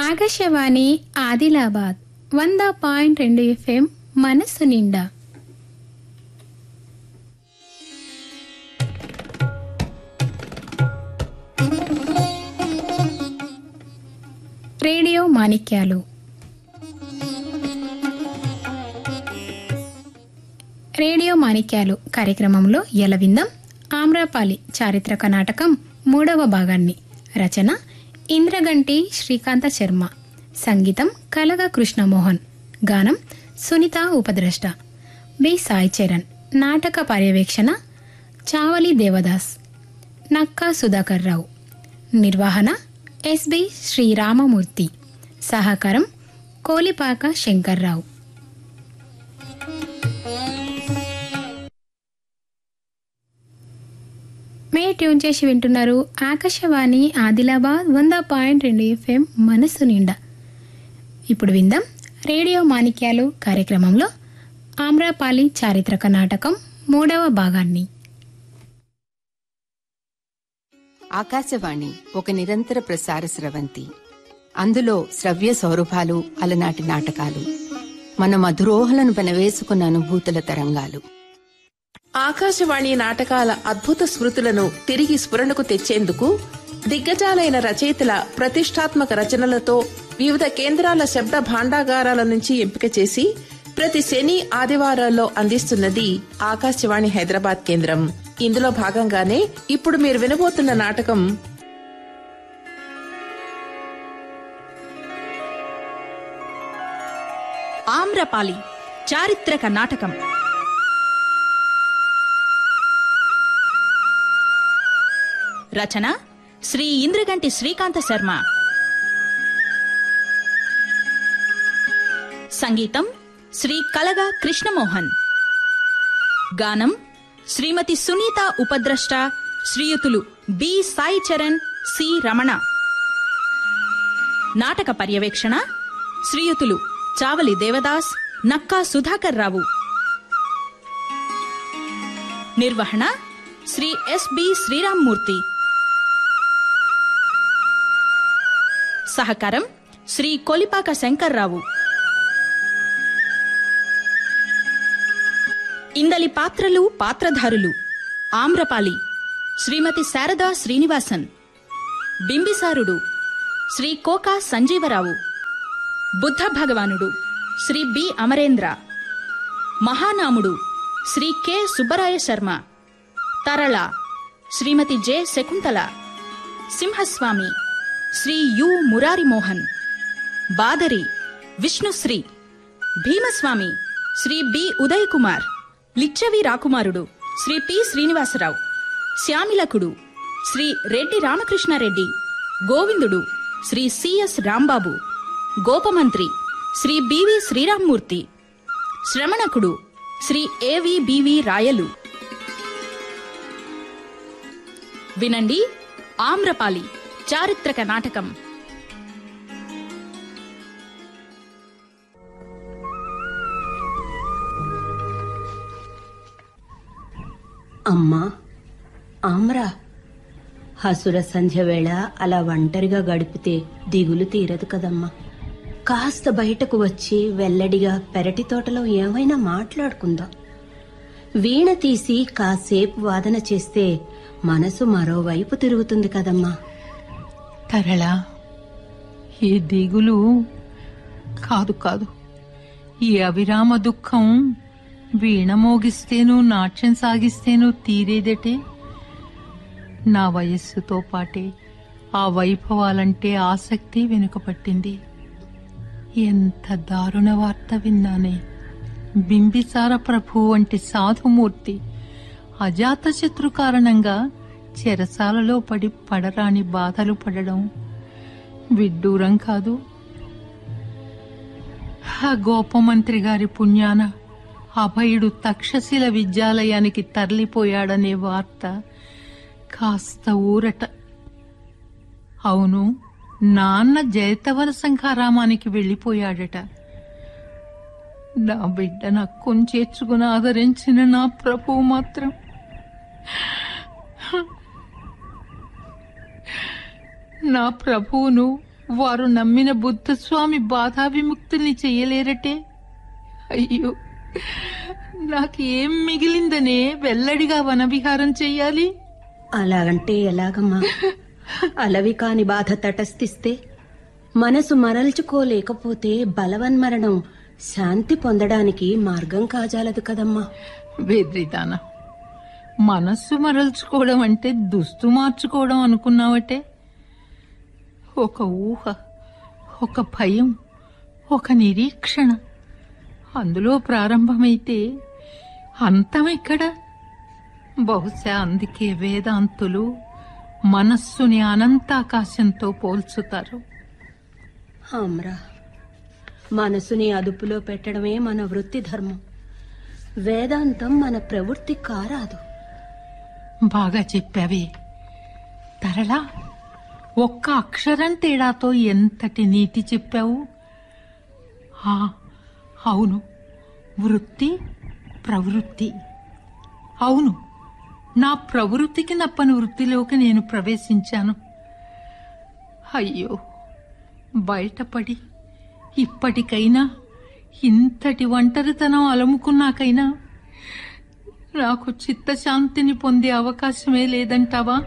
ఆకాశవాణి ఆదిలాబాద్ వంద పాయింట్ రెండు ఎఫ్ఎం మనస్సు నిండా రేడియో మాణిక్యాలు రేడియో మాణిక్యాలు కార్యక్రమంలో ఎలవిందం ఆమ్రాపాలి చారిత్రక నాటకం మూడవ భాగాన్ని రచన ఇంద్రగంటి శ్రీకాంత శర్మ సంగీతం కలగ కృష్ణమోహన్ గానం సునీత ఉపద్రష్ట బి సాయి చరణ్ నాటక పర్యవేక్షణ చావలి దేవదాస్ నక్కా సుధాకర్ రావు నిర్వహణ ఎస్బి శ్రీరామమూర్తి సహకారం కోలిపాక శంకర్రావు మే ట్యూన్ చేసి వింటున్నారు ఆకాశవాణి ఆదిలాబాద్ వంద పాయింట్ రెండు ఎఫ్ఎం మనస్సు నిండా ఇప్పుడు విందాం రేడియో మాణిక్యాలు కార్యక్రమంలో ఆమ్రాపాలి చారిత్రక నాటకం మూడవ భాగాన్ని ఆకాశవాణి ఒక నిరంతర ప్రసార స్రవంతి అందులో శ్రవ్య సౌరభాలు అలనాటి నాటకాలు మన మధురోహలను పెనవేసుకున్న అనుభూతుల తరంగాలు ఆకాశవాణి నాటకాల అద్భుత స్మృతులను తిరిగి స్ఫురణకు తెచ్చేందుకు దిగ్గజాలైన రచయితల ప్రతిష్టాత్మక రచనలతో వివిధ కేంద్రాల శబ్ద భాండాగారాల నుంచి ఎంపిక చేసి ప్రతి శని ఆదివారాల్లో అందిస్తున్నది ఆకాశవాణి హైదరాబాద్ కేంద్రం ఇందులో భాగంగానే ఇప్పుడు మీరు వినబోతున్న నాటకం ఆమ్రపాలి చారిత్రక నాటకం రచన శ్రీ ఇంద్రగంటి శ్రీకాంత శర్మ సంగీతం శ్రీ కలగ కృష్ణమోహన్ గానం శ్రీమతి సునీత ఉపద్రష్ట శ్రీయుతులు బి సాయి చరణ్ సి రమణ నాటక పర్యవేక్షణ శ్రీయుతులు చావలి దేవదాస్ నక్కా సుధాకర్ రావు నిర్వహణ శ్రీ ఎస్బి శ్రీరామ్మూర్తి సహకారం శ్రీ కొలిపాక శంకర్రావు ఇందలి పాత్రలు పాత్రధారులు ఆమ్రపాలి శ్రీమతి శారదా శ్రీనివాసన్ బింబిసారుడు శ్రీ కోకా సంజీవరావు బుద్ధ భగవానుడు శ్రీ బి అమరేంద్ర మహానాముడు Shri K Subbaraya Sharma Tarala Shrimati J Shakuntala Simhaswami Shri U Murari Mohan Badari Vishnushri Bhimaswami Shri B Uday Kumar Lichchavi రాకుమారుడు శ్రీ పి శ్రీనివాసరావు శ్యామిలకుడు శ్రీ రెడ్డి రామకృష్ణారెడ్డి గోవిందుడు శ్రీ సిఎస్ రాంబాబు గోపమంత్రి శ్రీ బివి శ్రీరామ్మూర్తి శ్రమణకుడు శ్రీ ఏవి బివి రాయలు వినండి ఆమ్రపాలి చారిత్రక నాటకం అమ్మా ఆమ్రా హసుర సంధ్య వేళ అలా ఒంటరిగా గడిపితే దిగులు తీరదు కదమ్మా కాస్త బయటకు వచ్చి వెల్లడిగా పెరటి తోటలో ఏమైనా మాట్లాడుకుందాం వీణ తీసి కాసేపు వాదన చేస్తే మనసు మరోవైపు తిరుగుతుంది కదమ్మా తరళ ఈ దిగులు కాదు కాదు ఈ అవిరామ దుఃఖం వీణ మోగిస్తేను నాట్యం సాగిస్తేను తీరేదటే నా వయస్సుతో పాటే ఆ వైభవాలంటే ఆసక్తి వెనుకపట్టింది ఎంత దారుణ వార్త విన్నానే బింబిసార ప్రభు వంటి సాధుమూర్తి అజాతశత్రు కారణంగా చెరసాలలో పడి పడరాని బాధలు పడడం విడ్డూరం కాదు ఆ గోపమంత్రి గారి పుణ్యాన అభయుడు తక్షశిల విద్యాలయానికి తరలిపోయాడనే వార్త కాస్త ఊరట అవును నాన్న జైతవన సంఘారామానికి వెళ్లిపోయాడట నా బిడ్డ నక్కుని చేర్చుకుని ఆదరించిన నా ప్రభువు మాత్రం నా ప్రభువును వారు నమ్మిన బుద్ధస్వామి బాధా విముక్తుల్ని చెయ్యలేరటే అయ్యో నాకు ఏం మిగిలిందనే వెల్లడిగా వనవిహారం చెయ్యాలి అలాగంటే ఎలాగమ్మా అలవి కాని బాధ తటస్థిస్తే మనసు మరల్చుకోలేకపోతే బలవన్మరణం శాంతి పొందడానికి మార్గం కాజాలదు కదమ్మా వేద్రిదాన మనస్సు మరల్చుకోవడం అంటే దుస్తు మార్చుకోవడం అనుకున్నావటే ఒక ఊహ ఒక భయం ఒక నిరీక్షణ అందులో ప్రారంభమైతే అంతమెక్కడ బహుశా అందుకే వేదాంతులు మనస్సుని అనంతాకాశంతో పోల్చుతారు ఆమ్రా మనసుని అదుపులో పెట్టడమే మన వృత్తి ధర్మం వేదాంతం మన ప్రవృత్తి కారాదు బాగా చెప్పావే తరళా ఒక్క అక్షరం తేడాతో ఎంతటి నీతి చెప్పావు ఆ, అవును వృత్తి ప్రవృత్తి అవును నా ప్రవృత్తికి నప్పని వృత్తిలోకి నేను ప్రవేశించాను అయ్యో బయటపడి ఇప్పటికైనా ఇంతటి ఒంటరితనం అలముకున్నాకైనా నాకు చిత్తశాంతిని పొందే అవకాశమే లేదంటావా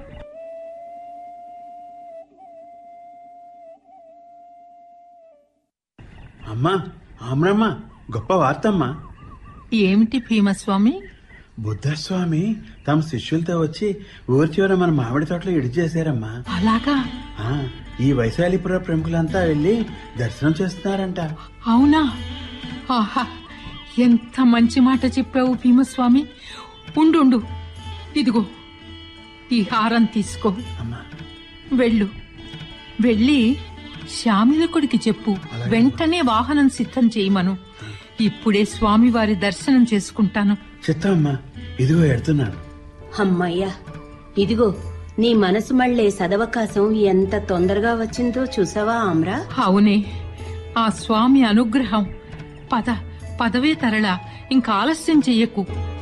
అమ్మా ఆమ్రమ్మ గొప్ప వార్తమ్మా ఏమిటి భీమస్వామి బుద్ధస్వామి తమ శిష్యులతో వచ్చి ఊరి చివర మన మామిడి తోటలో ఇడి చేశారమ్మా అలాగా ఆ, ఈ వైశాలిపుర ప్రముఖులంతా వెళ్లి దర్శనం చేస్తున్నారంట అవునా ఆహా ఎంత మంచి మాట చెప్పావు భీమస్వామి ఉండు ఇదిగో ఈ హారం తీసుకో అమ్మా వెళ్ళు వెళ్ళి శ్యామిలకుడికి చెప్పు వెంటనే వాహనం సిద్ధం చేయమను ఇప్పుడే స్వామివారి దర్శనం చేసుకుంటాను చిత్తం అమ్మా ఇదిగో ఎడుతున్నాను అమ్మయ్యా ఇదిగో నీ మనసు మళ్ళే సదవకాశం ఎంత తొందరగా వచ్చిందో చూసావా ఆమ్రా అవునే ఆ స్వామి అనుగ్రహం పద పదవే తరళ ఇంకా ఆలస్యం చెయ్యకు